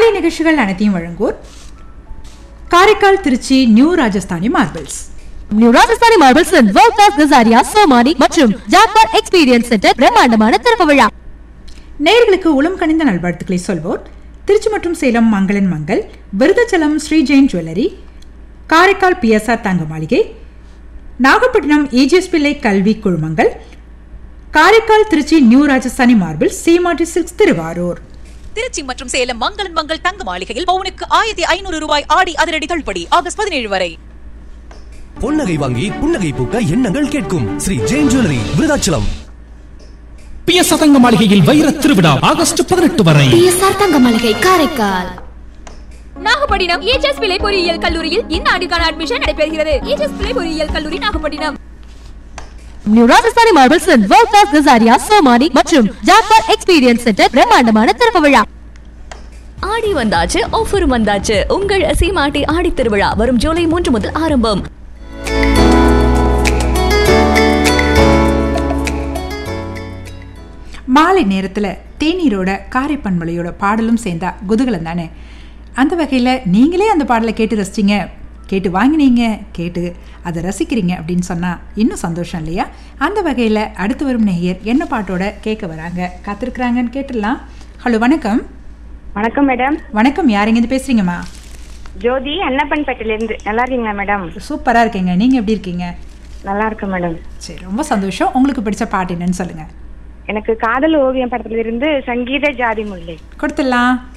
நாளைய நிகழ்ச்சிகள் அனைத்தையும் வழங்குவோர் Karaikal Trichy new Rajasthani marbles new Rajasthani marbles world class Kajaria Somany மற்றும் ஜாக்வார் எக்ஸ்பீரியன்ஸ் சென்டர் பிரம்மாண்டமான திறப்பு விழா நேயர்களுக்கு உளம் கனிந்த நல்வாழ்த்துக்களை சொல்வோர் திருச்சி மற்றும் Salem Mangalan Mangal Virudhachalam Sri Jain jewellery Karaikal PSR Thanga Maligai Nagapattinam AGS Pillai கல்வி குழுமங்கள் Karaikal Trichy new Rajasthani marble Seematti silks Thiruvarur Trichy மற்றும் சேலம் மங்களன் மங்கள் தங்க மாளிகையில் பவுனுக்கு ஆயிரத்தி ஐநூறு ரூபாய் ஆடி அதிரடி தள்ளுபடி ஆகஸ்ட் பதினேழு வரை பொன்னகை வாங்கி புன்னகை பூக்க எண்ணங்கள் கேட்கும் ஸ்ரீ ஜெயின் ஜுவல்லரி விருதாச்சலம் பிஎஸ் சதங்க மாளிகையில் வைர திருவிழா ஆகஸ்ட் பதினெட்டு வரை பிஎஸ்ஆர் தங்க மாளிகை காரைக்கால் நாகப்பட்டினம் ஏஜஸ் பிள்ளை பொறியியல் கல்லூரியில் இந்த ஆண்டுக்கான அட்மிஷன் நடைபெறுகிறது ஏஜஸ் பிள்ளை பொறியியல் கல்லூரி Nagapattinam new Rajasthani marbles world class Kajaria Somany மற்றும் ஜாக்வார் எக்ஸ்பீரியன்ஸ் சென்டர் பிரம்மாண்டமான திறப்பு விழா ஆடி வந்தாச்சு ஆஃபரும் வந்தாச்சு உங்கள் சீமாட்டி ஆடி திருவிழா வரும் ஜூலை மூன்று முதல் ஆரம்பம் மாலை நேரத்தில் தேநீரோட காரைப்பன்மலையோட பாடலும் சேர்ந்தா குதூகலம் தானே அந்த வகையில் நீங்களே அந்த பாடலை கேட்டு ரசிச்சிங்க கேட்டு வாங்கினீங்க கேட்டு அதை ரசிக்கிறீங்க அப்படின்னு சொன்னால் இன்னும் சந்தோஷம் இல்லையா அந்த வகையில் அடுத்து வரும் நேயர் என்ன பாட்டோட கேட்க வராங்க காத்திருக்கிறாங்கன்னு கேட்டுடலாம் ஹலோ வணக்கம் வணக்கம் மேடம் வணக்கம் யாருங்க பேசுகிறீங்கம்மா ஜோதி அன்னப்பன்பேட்டையிலேருந்து நல்லா இருக்கீங்களா மேடம் சூப்பராக இருக்கீங்க நீங்கள் எப்படி இருக்கீங்க நல்லா இருக்கேன் மேடம் சரி ரொம்ப சந்தோஷம் உங்களுக்கு பிடிச்ச பாட்டு என்னன்னு சொல்லுங்கள் எனக்கு காதல் ஓவியம் படத்துல இருந்து சங்கீத ஜாதி முல்லை கொடுத்துடலாம்